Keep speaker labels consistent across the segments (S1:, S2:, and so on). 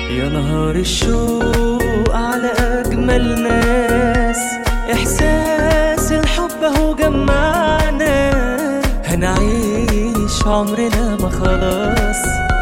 S1: يا نهار الشوق على أجمل ناس إحساس الحب أهو جمعنا هنعيش عمرنا ما خلاص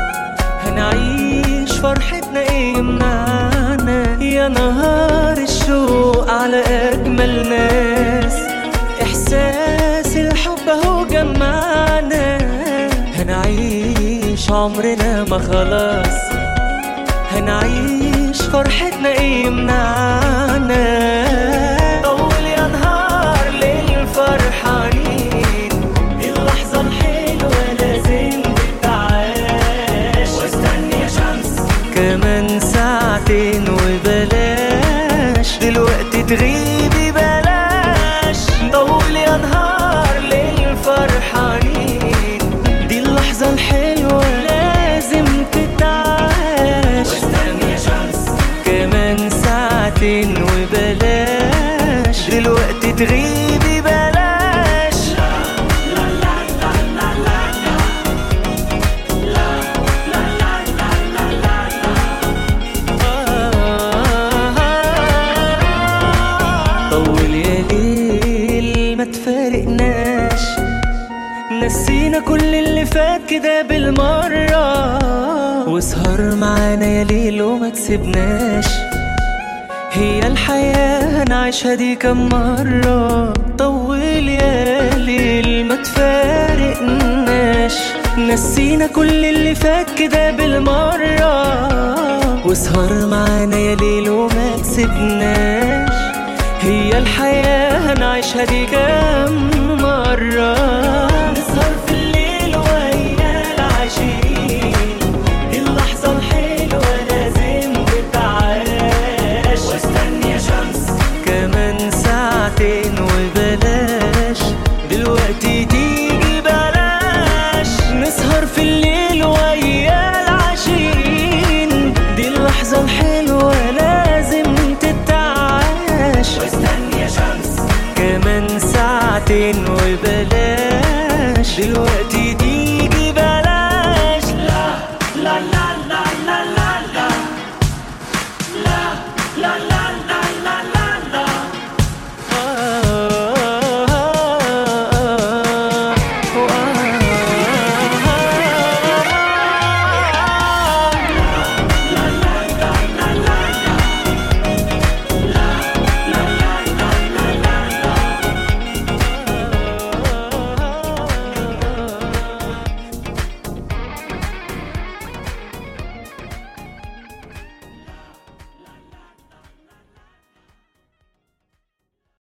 S1: هنعيش فرحتنا إيه يمنعنا يا نهار الشوق على أجمل ناس إحساس الحب أهو جمعنا هنعيش عمرنا ما خلاص هنعيش فرحتنا ايه يمنعنا طول يا نهار ليل فرحانين اللحظة الحلوة لازم تتعاش واستني يا شمس كمان ساعتين وبلاش دلوقتي تغيبي بلاش طول يا نهار ليل فرحانين دي اللحظة الحلوة لازم تتعاش واستني يا شمس كمان ساعتين وبلاش دلوقتي تغيبي بلاش طول يا ليل ما تفارقناش نسينا كل اللي فات كده بالمرة واسهر معانا يا ليل وما تسيبناش هي الحياة هنعيشها دي كم مرة طول يا ليل ما تفارقناش نسينا كل اللي فات كده بالمرة واسهر معانا يا ليل وما تسيبناش هي الحياة هنعيشها دي كم مرة نسهر في الليل ويا العاشقين اللحظة الحلوة لازم تتعاش واستني يا شمس كمان ساعتين وبلاش دلوقتي تيجي بلاش نسهر في الليل ويا العاشقين دي اللحظة الحلوة لازم تتعاش واستني يا شمس كمان ساعتين وبلاش دلوقتي تيجي بلاش لا لا لا لا لا, لا